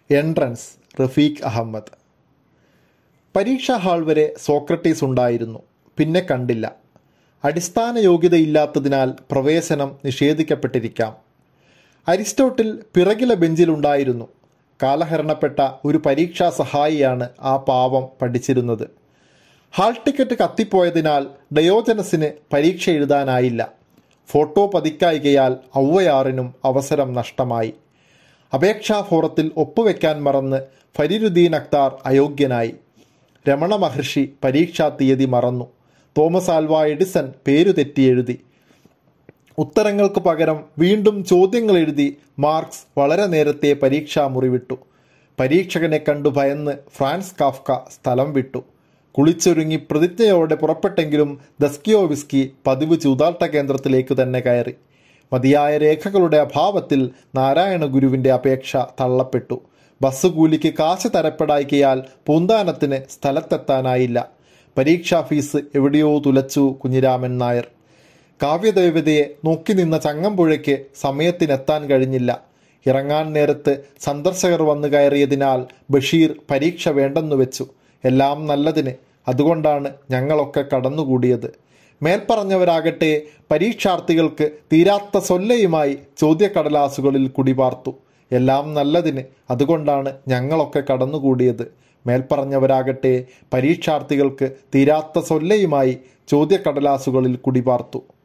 entrance Rafeeq Ahmed പരീക്ഷാ hall വരെ Socrates ഉണ്ടായിരുന്നു പിന്നെ കണ്ടില്ല അടിസ്ഥാന യോഗ്യതയില്ലാത്തതിനാൽ പ്രവേശനം നിഷേധിക്കപ്പെട്ടിരിക്കാം അരിസ്റ്റോട്ടിൽ പിറകിലെ ബെഞ്ചിലുണ്ടായിരുന്നു കാലഹരണപ്പെട്ട ഒരു പരീക്ഷാ സഹായിയാണ് ആ പാവം പഠിച്ചിരുന്നത് ഹാൾ ടിക്കറ്റ് കത്തിപ്പോയതിനാൽ ഡയോജനസിന് പരീക്ഷ എഴുതാനായില്ല ഫോട്ടോ പതിക്കായികയാൽ ഔവയാറിനും അവസരം നഷ്ടമായി അപേക്ഷാ ഫോറത്തിൽ ഒപ്പുവെക്കാൻ മറന്ന് ഫരീരുദ്ദീൻ അക്താർ അയോഗ്യനായി രമണ മഹർഷി പരീക്ഷാ തീയതി മറന്നു തോമസ് ആൽവ എഡിസൺ പേരു തെറ്റി എഴുതി ഉത്തരങ്ങൾക്ക് പകരം വീണ്ടും ചോദ്യങ്ങൾ എഴുതി മാർക്സ് വളരെ നേരത്തെ പരീക്ഷാ മുറിവിട്ടു പരീക്ഷകനെ കണ്ടു ഭയന്ന് ഫ്രാൻസ് കാഫ്ക സ്ഥലം വിട്ടു കുളിച്ചൊരുങ്ങി പ്രതിജ്ഞയോടെ പുറപ്പെട്ടെങ്കിലും ദസ്കിയോവിസ്കി പതിവ് ചൂതാട്ട കേന്ദ്രത്തിലേക്ക് തന്നെ കയറി മതിയായ രേഖകളുടെ അഭാവത്തിൽ നാരായണ ഗുരുവിൻ്റെ അപേക്ഷ തള്ളപ്പെട്ടു ബസ് കൂലിക്ക് കാശ് തരപ്പെടായികയാൽ പൂന്താനത്തിന് സ്ഥലത്തെത്താനായില്ല പരീക്ഷാ ഫീസ് എവിടെയോ തുലച്ചു കുഞ്ഞിരാമൻ നായർ കാവ്യദേവതയെ നോക്കി നിന്ന ചങ്ങമ്പുഴയ്ക്ക് സമയത്തിനെത്താൻ കഴിഞ്ഞില്ല ഇറങ്ങാൻ നേരത്ത് സന്ദർശകർ വന്നു കയറിയതിനാൽ ബഷീർ പരീക്ഷ വേണ്ടെന്നു വെച്ചു എല്ലാം നല്ലതിന് അതുകൊണ്ടാണ് ഞങ്ങളൊക്കെ കടന്നുകൂടിയത് മേൽപ്പറഞ്ഞവരാകട്ടെ പരീക്ഷാർത്ഥികൾക്ക് തീരാത്ത സൊല്ലയുമായി ചോദ്യക്കടലാസുകളിൽ കുടിപാർത്തു എല്ലാം നല്ലതിന് അതുകൊണ്ടാണ് ഞങ്ങളൊക്കെ കടന്നുകൂടിയത് മേൽപ്പറഞ്ഞവരാകട്ടെ പരീക്ഷാർത്ഥികൾക്ക് തീരാത്ത സൊല്ലയുമായി ചോദ്യക്കടലാസുകളിൽ കുടിപാർത്തു